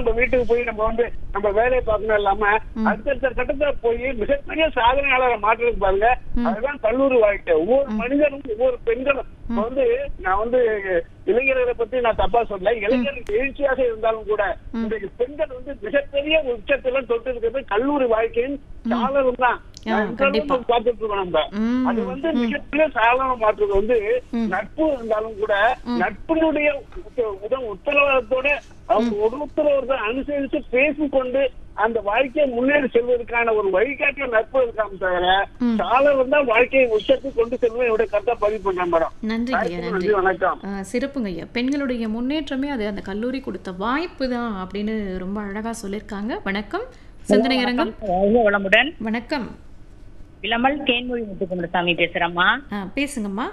நம்ம வீட்டுக்கு போய் நம்ம வந்து நம்ம வேலையை பார்க்கணும் இல்லாம அடுத்தடுத்த கட்டத்துல போய் மிகப்பெரிய சாதனையாளரை மாற்றுறது பாருங்க அதுதான் கல்லூரி வாழ்க்கை ஒவ்வொரு மனிதனும் ஒவ்வொரு பெண்களும் இப்ப வந்து நான் வந்து இளைஞர்களை பத்தி நான் தப்பா சொல்ல இளைஞர்கள் எழுச்சியாக இருந்தாலும் கூட இன்றைக்கு பெண்கள் வந்து மிகப்பெரிய உச்சத்துல தொட்டு இருக்கிறது கல்லூரி வாழ்க்கையின் சாளரம் தான் ஆ, கண்டிப்பா. பார்த்துட்டு இருக்கோம் நம்ம ம், அது வந்து மிகப்பெரிய சாதனம் மாற்றுறது வந்து நட்பு இருந்தாலும் கூட நட்பினுடைய உத்த- உத- உத்தரவாதத்தோட அவங்க ஒருத்தர் அனுசரித்து பேசிக்கொண்டு அந்த வாழ்க்கையை முன்னேறி செல்வதற்கான ஒரு வழிகாட்டிய நட்பு இருக்காம தவிர சாளரம் தான் வாழ்க்கையை உச்சத்துக்கு கொண்டு செல்வது என்னுடைய கருத்தை பதிவு பண்றேன் மேடம் நன்றிங்க ஐயா நன்றி நன்றி வணக்கம் ஆ, சிறப்புங்க ஐயா பெண்களுடைய முன்னேற்றமே அது அந்த கல்லூரி கொடுத்த வாய்ப்பு தான் அப்படின்னு ரொம்ப அழகா சொல்லியிருக்காங்க வணக்கம் சிந்தனை அரங்கம் வாழ்க வளமுடன் வணக்கம் விளமல் தேன்மொழி முத்துக்குமரசாமி பேசுறேம்மா ஆ, பேசுங்கம்மா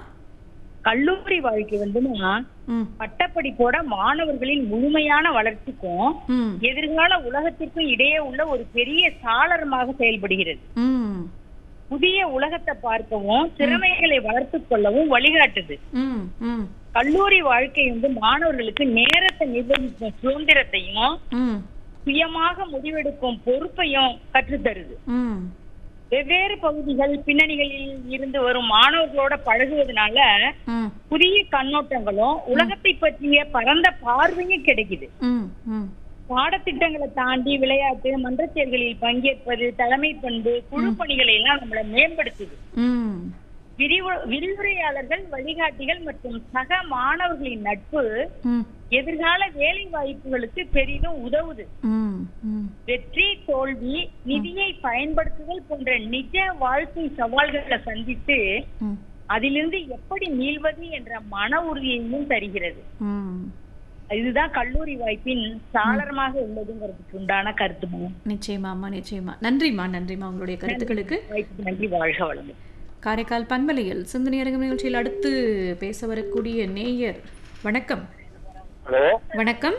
கல்லூரி வாழ்க்கை வந்துமா ம் பட்டப்படிப்போட மாணவர்களின் முழுமையான வளர்ச்சிக்கும் ம் எதிர்கால உலகத்திற்கும் இடையே உள்ள ஒரு பெரிய சாளரமாக செயல்படுகிறது ம் புதிய உலகத்தை பார்க்கவும் திறமைகளை வளர்த்துக் கொள்ளவும் வழிகாட்டுது ம் ம் கல்லூரி வாழ்க்கை வந்து மாணவர்களுக்கு நேரத்தை நிர்வகிக்கும் சுதந்திரத்தையும் ம் சுயமாக முடிவெடுக்கும் பொறுப்பையும் கற்றுத்தருது ம் வெவ்வேறு பகுதிகள் பின்னணிகளில் இருந்து வரும் மாணவர்களோட பழகுவதனால ம் புதிய கண்ணோட்டங்களும் உலகத்தை பற்றிய பரந்த பார்வையும் கிடைக்குது ம் ம் பாடத்திட்டங்களை தாண்டி விளையாட்டு மன்றச் செயல்களில் பங்கேற்பது தலைமை பண்பு குழு பணிகளை எல்லாம் நம்மளை மேம்படுத்துது ம் விரிவு விரிவுரையாளர்கள் வழிகாட்டிகள் மற்றும் சக மாணவர்களின் நட்பு ம் எதிர்கால வேலை வாய்ப்புகளுக்கு பெரிதும் உதவுது ம் ம் வெற்றி தோல்வி நிதியை பயன்படுத்துதல் போன்ற நிஜ வாழ்க்கை சவால்களை சந்தித்து ம் அதிலிருந்து எப்படி மீள்வது என்ற மன உறுதியையும் தருகிறது ம் இதுதான் கல்லூரி வாய்ப்பின் சாளரமாக உள்ளதுங்கிறதுக்கு உண்டான கருத்துமா நிச்சயமாம்மா நிச்சயமா நன்றிம்மா நன்றிம்மா உங்களுடைய கருத்துக்களுக்கு வாய்ப்புக்கு நன்றி வாழ்க வளமுடன் காரைக்கால் பண்பலையில் சிந்தனை அரங்கம் நிகழ்ச்சியில் அடுத்து பேச வரக்கூடிய நேயர் வணக்கம் ஹலோ வணக்கம்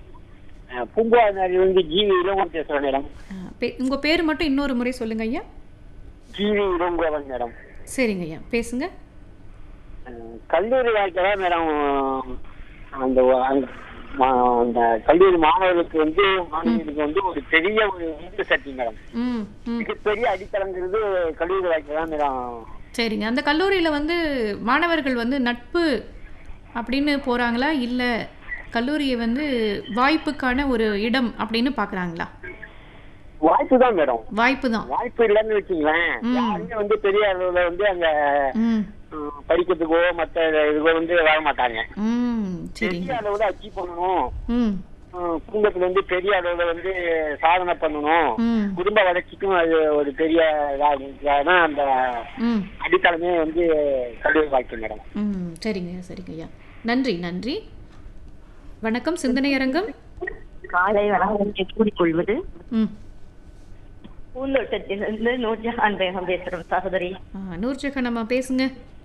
பூங்குவாரி வந்து ஜிவி இளங்கோவன் பேசுறேன் மேடம் ஆ, பே- உங்க பேர் மட்டும் இன்னொரு முறை சொல்லுங்க ஐயா ஜிவி இளங்கோவன் மேடம் சரிங்க ஐயா பேசுங்க அஹ், கல்லூரி வாழ்க்கை தான் மேடம் அந்த வ- அந்த மா- அந்த கல்லூரி மாணவர்களுக்கு வந்து மாணவிகளுக்கு வந்து ஒரு பெரிய ஒரு உந்து சக்தி மேடம் ம் ம் மிகப்பெரிய அடித்தளங்கிறது கல்லூரி வாழ்க்கை தான் மேடம் சரிங்க அந்த கல்லூரியில் வந்து மாணவர்கள் வந்து நட்பு அப்படின்னு போகிறாங்களா இல்லை கல்லூரியை வந்து வாய்ப்புக்கான ஒரு இடம் அப்படின்னு பார்க்குறாங்களா வாய்ப்பு தான் மேடம் வாய்ப்பு தான் வாய்ப்பு இல்லைன்னு வச்சுங்களேன் யாருமே வந்து பெரிய அளவுல வந்து அங்க ம் அஹ், படிக்கிறதுக்கோ மத்த இதுக்கோ வந்து வர மாட்டாங்க ம் சரிங்க பெரிய அளவுல அச்சீவ் பண்ணணும் ம் அஹ், குடும்பத்துல வந்து பெரிய அளவுல வந்து சாதனை பண்ணணும் ம் குடும்ப வளர்ச்சிக்கும் அது ஒரு பெரிய இதாக அந்த ம் அடித்தளமே வந்து கல்லூரி வாழ்க்கை மேடம் ம் சரிங்க சரிங்க ஐயா நன்றி நன்றி வணக்கம் சிந்தனை அரங்கம் காலை வணக்கத்தை கூறிக்கொள்வது ம் பூந்தோட்டத்திலிருந்து நூர்ஜஹான் பேகம் பேசுறோம் சகோதரி ஆ, நூர்ஜஹான் நம்ம பேசுங்க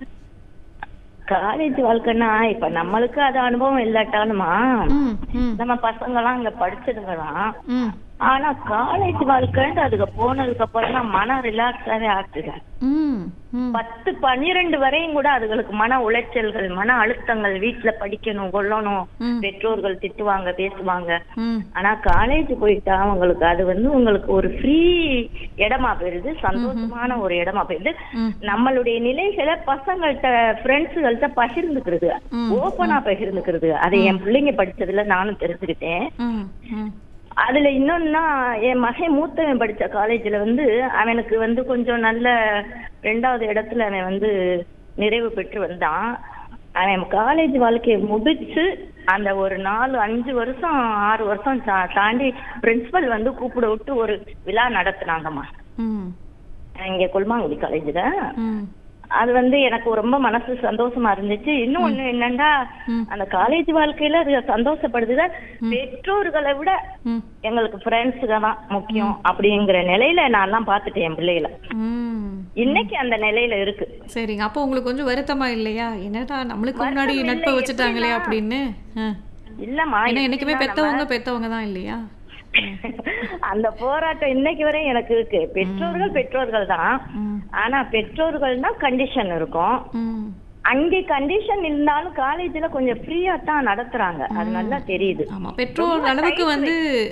காலேஜ் வாழ்க்கைன்னா இப்ப நம்மளுக்கு அது அனுபவம் இல்லாட்டாலுமா ம் ம் நம்ம பசங்கெல்லாம் அங்க படிச்சதுங்களாம் ம் ஆனா காலேஜ் வாழ்க்கைன்ட்டு அதுக்கு போனதுக்கு அப்புறம் தான் மன ரிலாக்ஸாவே ஆகுது ம் ம் பத்து பன்னிரெண்டு வரையும் கூட அதுகளுக்கு மன உளைச்சல்கள் மன அழுத்தங்கள் வீட்டுல படிக்கணும் கொள்ளணும் ம். பெற்றோர்கள் திட்டுவாங்க பேசுவாங்க ம் ஆனா காலேஜ் போயிட்டா அவங்களுக்கு அது வந்து உங்களுக்கு ஒரு ஃப்ரீ இடமா போயிருது சந்தோஷமான ஒரு இடமா போயிருது ம். நம்மளுடைய நிலைகளை பசங்கள்கிட்ட ஃப்ரெண்ட்ஸுகள்கிட்ட பகிர்ந்துக்கிறது ஓப்பனா பகிர்ந்துக்கிறது அதை என் பிள்ளைங்க படிச்சதுல நானும் தெரிஞ்சுக்கிட்டேன் ம் ம் அதுல இன்னொன்னா என் மகன் மூத்தவன் படிச்ச காலேஜ்ல வந்து அவனுக்கு வந்து கொஞ்சம் நல்ல ரெண்டாவது இடத்துல அவன் வந்து நிறைவு பெற்று வந்தான் அவன் காலேஜ் வாழ்க்கையை முடிச்சு அந்த ஒரு நாலு அஞ்சு வருஷம் ஆறு வருஷம் தா- தாண்டி பிரின்சிபல் வந்து கூப்பிட விட்டு ஒரு விழா நடத்துனாங்கம்மா ம் இங்க கொல்மாங்குடி காலேஜ்ல ம் அது வந்து எனக்கு ரொம்ப மனசு சந்தோஷமா இருந்துச்சு இன்னும் ஒண்ணு என்னன்னா ம். அந்த காலேஜ் வாழ்க்கையில அது சந்தோஷப்படுதுல பெற்றோர்களை விட ம் எங்களுக்கு ஃப்ரெண்ட்ஸுங்க தான் முக்கியம் அப்படிங்கிற நிலையில நான் எல்லாம் பார்த்துட்டேன் என் பிள்ளைகளை ம் இன்னைக்கு அந்த நிலையில இருக்கு சரிங்க அப்போ உங்களுக்கு கொஞ்சம் வருத்தமா இல்லையா என்னடா நம்மளுக்கு முன்னாடி வருத்தம் நட்பை இல்லை, வச்சுட்டாங்களே எப்படின்னா? அப்படின்னு ஆ. இல்லம்மா ஏன்னா என்னைக்குமே எப்படின்னா பெத்தவங்க பெத்தவங்க தான் இல்லையா அந்த போராட்டம் இன்னைக்கு வரை எனக்கு இருக்கு பெற்றோர்கள் பெற்றோர்கள் தான் ம் ஆனா பெற்றோர்கள்னா கண்டிஷன் இருக்கும் ம் அங்கே கண்டிஷன் இருந்தாலும் காலேஜ்ல கொஞ்சம் ஃப்ரீயா தான் நடத்துறாங்க அது நல்லா தெரியுது ஆமா பெற்றோர் அளவுக்கு வந்து